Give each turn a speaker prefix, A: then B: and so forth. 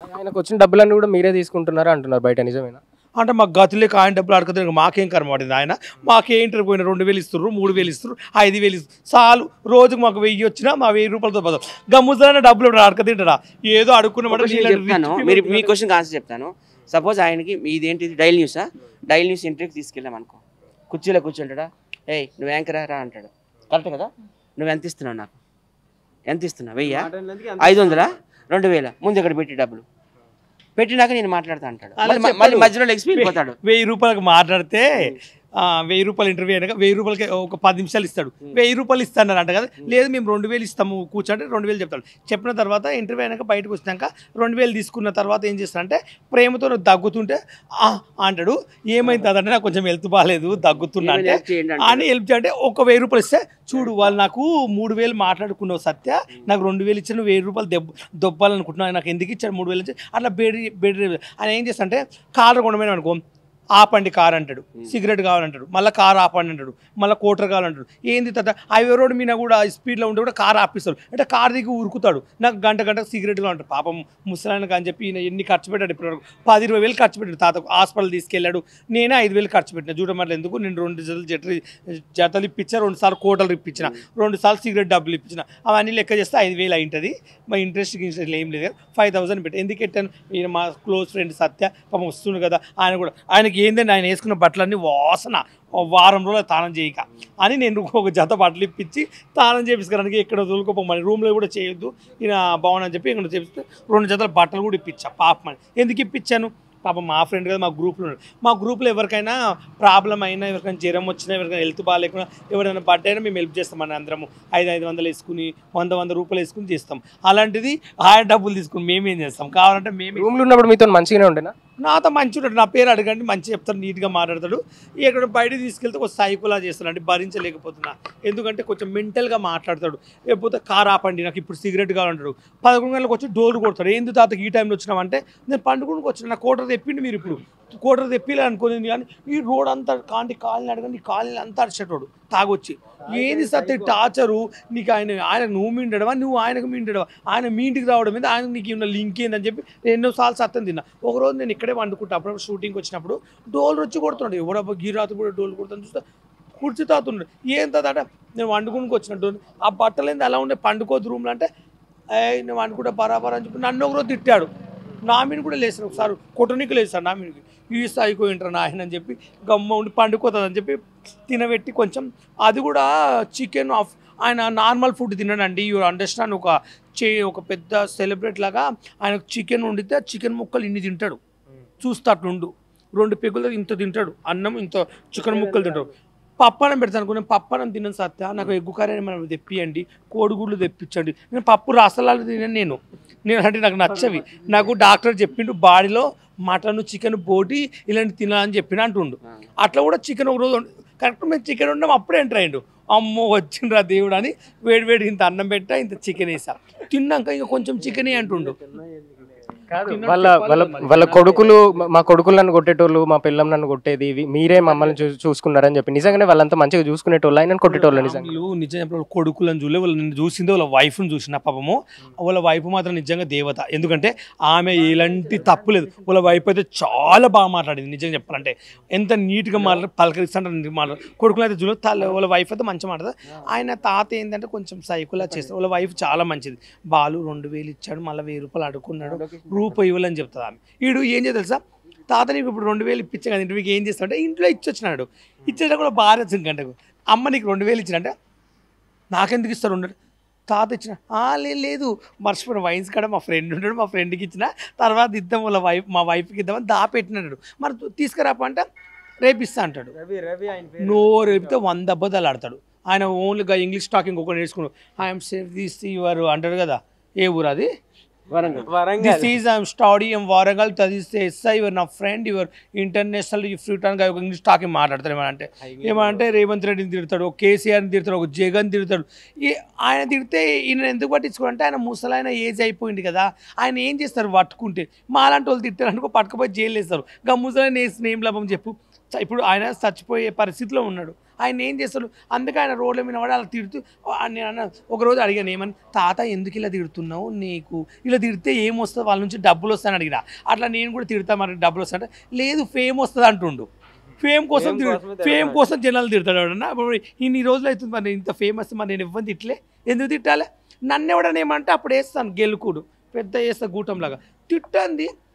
A: ఆయనకు వచ్చిన డబ్బులన్నీ కూడా మీరే తీసుకుంటున్నారా అంటున్నారు బయట నిజమేనా
B: అంటే మాకు గతులే ఆయన డబ్బులు అడగదు మాకేం కనబడింది ఆయన మాకే ఇంటర్ పోయిన రెండు వేలు ఇస్తున్నారు మూడు వేలు ఇస్తున్నారు ఐదు వేలు ఇస్తారు చాలు రోజుకు మాకు వెయ్యి వచ్చినా మా వెయ్యి రూపాయలతో పోతాం గమ్ముసలైన డబ్బులు ఇప్పుడు అడగతింటారా ఏదో అడుక్కున్నమాట
C: క్వశ్చన్ చెప్తాను మీరు మీ క్వశ్చన్ ఆన్సర్ చెప్తాను సపోజ్ ఆయనకి ఇదేంటి డైల్ న్యూసా డైల్ న్యూస్ ఇంటర్వ్యూకి తీసుకెళ్ళాం అనుకో కుర్చీలో కూర్చుంటాడా ఏయ్ నువ్వు యాంకరా రా అంటాడు కరెక్ట్ కదా నువ్వు ఎంత ఇస్తున్నావు నాకు ఎంత ఇస్తున్నావు వెయ్యా ఐదు వందలా రెండు వేల ముందు ఇక్కడ పెట్టి డబ్బులు పెట్టినాక నేను మాట్లాడతా అంటాడు
B: అలా
C: మళ్ళీ-
B: చెప్పడు.
C: మళ్ళీ మధ్యలో ఎక్స్పీరియన్స్ పోతాడు
B: వెయ్యి రూపాయలకు మాట్లాడితే ఆ, వెయ్యి రూపాయలు ఇంటర్వ్యూ అయినాక వెయ్యి రూపాయలకి ఒక పది నిమిషాలు ఇస్తాడు వెయ్యి రూపాయలు ఇస్తాను అంట కదా లేదు మేము రెండు వేలు ఇస్తాము కూర్చోంటే రెండు వేలు చెప్తాడు చెప్పిన తర్వాత ఇంటర్వ్యూ అయినాక బయటకు వచ్చినాక రెండు వేలు తీసుకున్న తర్వాత ఏం చేస్తాడంటే ప్రేమతో నువ్వు దగ్గుతుంటే "ఆ" అంటాడు ఏమైంది అదంటే నాకు కొంచెం హెల్త్ బాగాలేదు దగ్గుతున్నా
C: ఏమైనా
B: అంటే
C: help చేయండి అంటాడు.
B: అని హెల్ప్ చేయంటే ఒక వెయ్యి రూపాయలు ఇస్తే చూడు వాళ్ళు నాకు మూడు వేలు మాట్లాడుకున్నావు సత్య నాకు రెండు వేలు ఇచ్చాను వెయ్యి రూపాయలు దెబ్బ దొబ్బాలనుకుంటున్నాను నాకు ఎందుకు ఇచ్చాడు మూడు వేలు ఇచ్చి అట్లా బెడి బెడి ఆయన ఏం చేస్తాడంటే కారు కొనమైన అనుకో ఆపండి కార్ అంటాడు సిగరెట్ కావాలంటాడు మళ్ళీ కార్ ఆపండి అంటాడు మళ్ళీ కోటర్ కావాలంటాడు ఏంది తత హైవే రోడ్ మీద కూడా స్పీడ్లో ఉంటే కూడా కార్ ఆపిస్తాడు అంటే కార్ దిగి ఉరుకుతాడు నాకు గంట గంట సిగరెట్ కావాలంటాడు పాపం ముసలాయనకు అని చెప్పి ఈయన ఎన్ని ఖర్చు పెట్టాడు ఇప్పటివరకు పది ఇరవై వేలు ఖర్చు పెట్టాడు తాతకు హాస్పిటల్ తీసుకెళ్ళాడు నేనే ఐదు వేలు ఖర్చు పెట్టిన చూడమట్ల ఎందుకు నేను రెండు జతలు జట్లు జతలు ఇప్పించా రెండు సార్లు కోటలు ఇప్పించిన రెండు సార్లు సిగరెట్ డబ్బులు ఇప్పించిన అవన్నీ లెక్క చేస్తే ఐదు వేలు అయింటుంది మా ఇంట్రెస్ట్ గిట్రెస్ట్ ఏం లేదు ఫైవ్ థౌసండ్ పెట్టి ఎందుకు పెట్టాను ఈయన మా క్లోజ్ ఫ్రెండ్ సత్య పాపం వస్తుండు కదా ఆయన కూడా ఆయనకి ఏంటంటే ఆయన వేసుకున్న బట్టలన్నీ వాసన ఓ వారం రోజులు తానం చేయక అని నేను ఒక జత బట్టలు ఇప్పించి తానం చేపించుకోవడానికి ఎక్కడ వదులుకోపోమని రూమ్లో కూడా చేయొద్దు ఈయన బాగుందని చెప్పి ఇక్కడ చేపిస్తే రెండు జతల బట్టలు కూడా ఇప్పించా పాపమని ఎందుకు ఇప్పించాను పాపం మా ఫ్రెండ్ కదా మా గ్రూప్లో ఉన్నాడు మా గ్రూప్లో ఎవరికైనా ప్రాబ్లం అయినా ఎవరికైనా జ్వరం వచ్చినా ఎవరికైనా హెల్త్ బాగాలేకున్నా ఎవరైనా బర్త్డే అయినా మేము హెల్ప్ చేస్తాం మన అందరము ఐదు ఐదు వందలు వేసుకుని వంద వంద రూపాయలు వేసుకుని చేస్తాం అలాంటిది ఆయన డబ్బులు తీసుకుని మేమేం చేస్తాం కావాలంటే మేము
A: రూమ్లో ఉన్నప్పుడు మీతో మంచిగానే ఉండేనా
B: నాతో మంచి ఉంటాడు నా పేరు అడగండి మంచి చెప్తాడు నీట్గా మాట్లాడతాడు ఇక్కడ బయట తీసుకెళ్తే ఒక సైకోలా చేస్తాడు అంటే భరించలేకపోతున్నా ఎందుకంటే కొంచెం మెంటల్గా మాట్లాడతాడు లేకపోతే కార్ ఆపండి నాకు ఇప్పుడు సిగరెట్ కావాలంటాడు పదకొండు గంటలకు వచ్చి డోర్ కొడతాడు ఏంది తాతకి ఈ టైంలో వచ్చినామంటే నేను పండుగకి వచ్చిన నా కోటర్ తెప్పిండి మీరు ఇప్పుడు కోటర్ తెప్పిలే అనుకునేది కానీ ఈ రోడ్ అంతా కాంటి కాలనీ అడగండి ఈ కాలనీ అంతా అరిచేటోడు తాగొచ్చి ఏంది సత్య టార్చరు నీకు ఆయన ఆయన నువ్వు మిండడవా నువ్వు ఆయనకు మిండడవా ఆయన మీ ఇంటికి రావడం మీద ఆయన నీకు ఉన్న లింక్ ఏందని చెప్పి నేను ఎన్నోసార్లు సత్యం తిన్నా ఒకరోజు నేను ఇక్కడే వండుకుంటా అప్పుడప్పుడు షూటింగ్కి వచ్చినప్పుడు డోల్ వచ్చి కొడుతున్నాడు ఎవడబ్బా గీరాతు కూడా డోల్ కొడుతాను చూస్తే కుర్చీ తాతున్నాడు ఏం తాత నేను వండుకునికి వచ్చిన డోల్ ఆ బట్టలు ఏంది అలా ఉండే పండుకోద్దు రూమ్లో అంటే ఏ నేను వండుకుంటా బరాబర్ అని చెప్పి నన్ను ఒకరోజు తిట్టాడు నా మీద కూడా లేచాను ఒకసారి కొట్టనికి లేచాను నా మీదకి ఈ స్థాయికి పోయింటారు నాయన అని చెప్పి గమ్మ ఉండి పండుకోతుంది అని చెప్పి తినబెట్టి కొంచెం అది కూడా చికెన్ ఆఫ్ ఆయన నార్మల్ ఫుడ్ తినడండి యూ అండర్స్టాండ్ ఒక చే ఒక పెద్ద సెలబ్రేట్ లాగా ఆయన చికెన్ వండితే చికెన్ ముక్కలు ఇన్ని తింటాడు చూస్తా అట్లుండు రెండు పెగులు ఇంత తింటాడు అన్నం ఇంత చికెన్ ముక్కలు తింటాడు పప్పనం పెడతాను అనుకో, నేను పప్పనం తినను సత్య నాకు ఎగ్గు కర్రీ ఏమైనా తెప్పియండి కోడిగుడ్లు తెప్పించండి నేను పప్పు రసలాలు తినను నేను నేను అంటే నాకు నచ్చవి నాకు డాక్టర్ చెప్పిండు బాడీలో మటన్ చికెన్ బోటి ఇలాంటి తినాలని చెప్పిన అంటుండు అట్లా కూడా చికెన్ ఒక రోజు కరెక్ట్ మేము చికెన్ ఉండడం అప్పుడే ఎంటర్ అయ్యిండు అమ్మో వచ్చిండ్రా దేవుడు అని వేడి వేడి ఇంత అన్నం పెట్టా ఇంత చికెన్ వేసా తిన్నాక ఇంకా కొంచెం చికెన్ అంటుండు
A: వాళ్ళ వాళ్ళ వాళ్ళ కొడుకులు మా- మా కొడుకులు నన్ను కొట్టేటోళ్ళు మా పిల్లం నన్ను కొట్టేది ఇవి మీరే మమ్మల్ని చూ- చూసుకున్నారని చెప్పి నిజంగానే వాళ్ళంతా మంచిగా చూసుకునేటోళ్ళు ఆయన కొట్టేటోళ్ళు నిజంగా
B: వీళ్ళు నిజంగా చెప్పిన వాళ్ళ కొడుకులను చూడలే వాళ్ళు నిన్ను చూసిందే వాళ్ళ వైఫ్ని చూసిన పాపము వాళ్ళ వైఫ్ మాత్రం నిజంగా దేవత ఎందుకంటే ఆమె ఎలాంటి తప్పు లేదు వాళ్ళ వైఫ్ అయితే చాలా బాగా మాట్లాడింది నిజంగా చెప్పాలంటే ఎంత నీట్గా మాట్లాడి పలకరిస్తుంటారు మాట్లాడు కొడుకులు అయితే చూడలేదు తల వాళ్ళ వైఫ్ అయితే మంచిగా మాట్లాడదు ఆయన తాత ఏంటంటే కొంచెం సైకులా చేస్తారు వాళ్ళ వైఫ్ చాలా మంచిది బాలు రెండు వేలు ఇచ్చాడు మళ్ళీ వెయ్యి రూపాయలు అడుక్కున్నాడు రూపాయి ఇవ్వాలని చెప్తుంది ఆమె వీడు ఏం చేయ తెలుసా తాత నీకు ఇప్పుడు రెండు వేలు ఇప్పించా కదా ఇంటికి ఏం చేస్తాడంటే ఇంట్లో ఇచ్చి వచ్చినాడు ఇచ్చేట కూడా భార్య గంటకు అమ్మ నీకు రెండు వేలు ఇచ్చినంటే నాకెందుకు ఇస్తారు రెండు తాత ఇచ్చిన "ఆ, లే- లేదు మర్చిపోయిన వైన్స్ కాడ మా ఫ్రెండ్ ఉన్నాడు మా ఫ్రెండ్కి ఇచ్చిన తర్వాత ఇద్దాం వాళ్ళ వైఫ్ మా వైఫ్కి ఇద్దామని దాపెట్టినాడు మరి తీసుకురాప అంటే రేపు ఇస్తా అంటాడు నో రేపితే వంద అబద్ధాలు ఆడతాడు ఆయన ఓన్లీగా ఇంగ్లీష్ టాకింగ్ ఒకటి నేర్చుకున్నాడు ఐఎమ్ సేఫ్ దిస్ యువర్ అంటాడు కదా ఏ ఊరు అది
C: Warangal
B: this is I'm study ఎం వారంగల్ చదివిస్తే ఎస్ఐ యువర్ నా ఫ్రెండ్ యువర్ ఇంటర్నేషనల్ ఫ్రూట్ అని ఒక ఇంగ్లీష్ టాకింగ్ మాట్లాడతాడు ఏమంటే ఏమంటే రేవంత్ రెడ్డిని తిడతాడు ఒక కేసీఆర్ని తిడతాడు ఒక జగన్ తిడతాడు ఈ ఆయన తిడితే ఈయన ఎందుకు పట్టించుకోవాలంటే ఆయన ముసలైన ఏజ్ అయిపోయింది కదా ఆయన ఏం చేస్తారు పట్టుకుంటే మాలాంటి వాళ్ళు తిట్టారు అనుకో పట్టుకుపోయి జైలు వేస్తారు ఇంకా ముసలైన వేసిన ఏం లాభం చెప్పు చ- ఇప్పుడు ఆయన చచ్చిపోయే పరిస్థితిలో ఉన్నాడు ఆయన ఏం చేస్తాడు అందుకే ఆయన రోడ్ల మీద పడి అలా తిడుతూ ఆ నేను అన్న ఒకరోజు అడిగాను ఏమని తాత ఎందుకు ఇలా తిడుతున్నావు నీకు ఇలా తిడితే ఏం వస్తుంది వాళ్ళ నుంచి డబ్బులు వస్తాయని అడిగిన అట్లా నేను కూడా తిడతా మరి డబ్బులు వస్తాయంటే లేదు ఫేమ్ వస్తుంది అంటుండు ఫేమ్ కోసం
A: Fame కోసమే
B: ఫేమ్
A: తిడతాడు.
B: కోసం జనాలు తిడతాడు ఎవడన్నా ఇప్పుడు ఇన్ని రోజులు అవుతుంది మరి ఇంత ఫేమస్ మరి నేను ఇవ్వని తిట్లే ఎందుకు తిట్టాలి నన్ను ఎవడన్నా ఏమంటే అప్పుడు వేస్తాను గెలుకుడు పెద్ద వేస్తా గూటంలాగా తిట్టంది